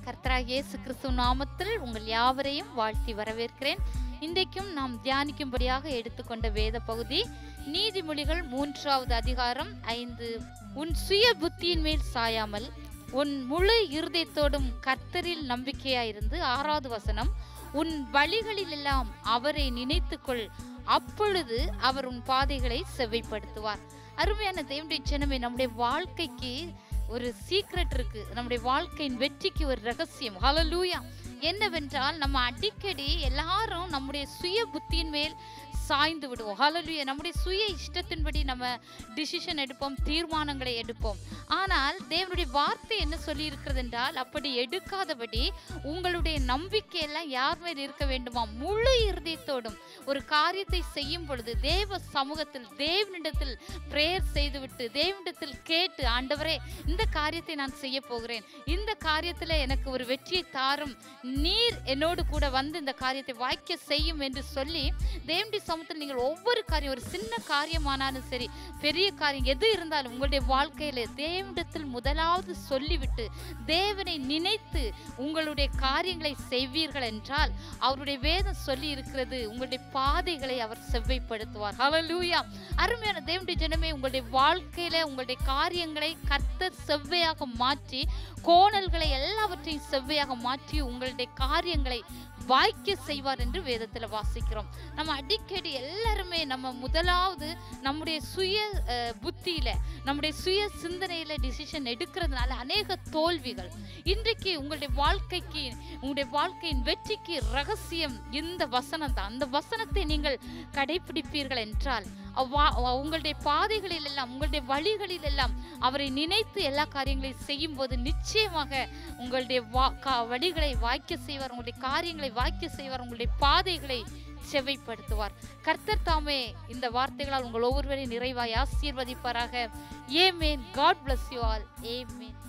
கர்த்தராகிய இயேசு கிறிஸ்துவ நாமத்தில் உங்கள் யாவரையும் வாழ்த்தி வரவேற்கிறேன் இன்றைக்கும் நாம் தியானிக்கும்படியாக எடுத்துக்கொண்ட வேத பகுதி நீதிமொழிகள் மூன்றாவது அதிகாரம் ஐந்து உன் சுய புத்தியின் மேல் சாயாமல் உன் முழு இருதயத்தோடும் கர்த்தரில் நம்பிக்கையாயிருந்து ஆறாவது வசனம் உன் வழிகளிலெல்லாம் அவரை நினைத்துக்கொள் அப்பொழுது அவர் உன் பாதைகளை செவ்வைப்படுத்துவார் அருமையான தேவனுடைய ஜனமே நம்முடைய வாழ்க்கைக்கு ஒரு சீக்ரெட் இருக்கு நம்முடைய வாழ்க்கையின் வெற்றிக்கு ஒரு ரகசியம் ஹalleluya என்னவென்றால் நம்ம அடிக்கடி எல்லாரும் நம்முடைய சுய புத்தியின் மேல் சாய்ந்து விடுவோம் ஹalleluya நம்முடைய சுய இஷ்டத்தின்படி நம்ம டிசிஷன் எடுப்போம் தீர்மானங்களை எடுப்போம் ஆனால் தேவனுடைய வார்த்தை என்ன சொல்லி இருக்கிறது என்றால் அப்படி எடுக்காதபடி உங்களுடைய நம்பிக்கை எல்லாம் யார் மேல் இருக்க வேண்டுமா முழு இருதயத்தோடும் ஒரு காரியத்தை செய்யும் பொழுது தேவ சமூகத்தில் தேவனிடத்தில் பிரேயர் செய்துவிட்டு தேவனிடத்தில் கேட்டு ஆண்டவரே இந்த காரியத்தை நான் செய்ய போகிறேன் இந்த காரியத்தில் எனக்கு ஒரு வெற்றியை தாரும் நீர் என்னோடு கூட வந்து இந்த காரியத்தை வாய்க்க செய்யும் என்று சொல்லி தேவனுடைய சமூகத்தில் நீங்கள் ஒவ்வொரு காரியம் ஒரு சின்ன காரியமானாலும் சரி பெரிய காரியம் எது இருந்தாலும் உங்களுடைய வாழ்க்கையில தேவனிடத்தில் முதலாவது சொல்லிவிட்டு தேவனை நினைத்து உங்களுடைய காரியங்களை செய்வீர்கள் என்றால் அவருடைய வேதம் சொல்லி இருக்கிறது உங்களுடைய பாதைகளை அவர் செவ்வைப்படுத்துவார் ஹalleluya அருமையான தேவனுடைய ஜனமே உங்களுடைய வாழ்க்கையில உங்களுடைய காரியங்களை கர்த்தர் செவ்வையாக மாற்றி கோணல்களை எல்லாவற்றையும் செவ்வையாக மாற்றி உங்களுடைய காரியங்களை வாய்க்க செய்வார் என்று வேதத்தில் வாசிக்கிறோம் நம்ம அடிக்கடி எல்லாருமே நம்ம முதலாவது நம்முடைய சுய அஹ், புத்தியில நம்முடைய சுய சிந்தனையில டிசிஷன் எடுக்கிறதுனால அநேக தோல்விகள் இன்றைக்கு உங்களுடைய வாழ்க்கைக்கு உங்களுடைய வாழ்க்கையின் வெற்றிக்கு ரகசியம் இந்த வசனம் தான் அந்த வசனத்தை நீங்கள் கடைபிடிப்பீர்கள் என்றால் அவ்வா- உங்களுடைய பாதைகளில் எல்லாம் உங்களுடைய வழிகளில் எல்லாம் அவரை நினைத்து எல்லா காரியங்களையும் செய்யும் போது நிச்சயமாக உங்களுடைய வா கா- வழிகளை வாய்க்க செய்வார் உங்களுடைய காரியங்களை வாய்க்க செய்வார் உங்களுடைய பாதைகளை செவைப்படுத்துவார் கர்த்தர் தாமே இந்த வார்த்தைகளால் உங்கள் ஒவ்வொருவரையும் நிறைவாய் ஆசீர்வதிப்பாராக ஏமேன் காட் bless யூ ஆல் ஏமேன்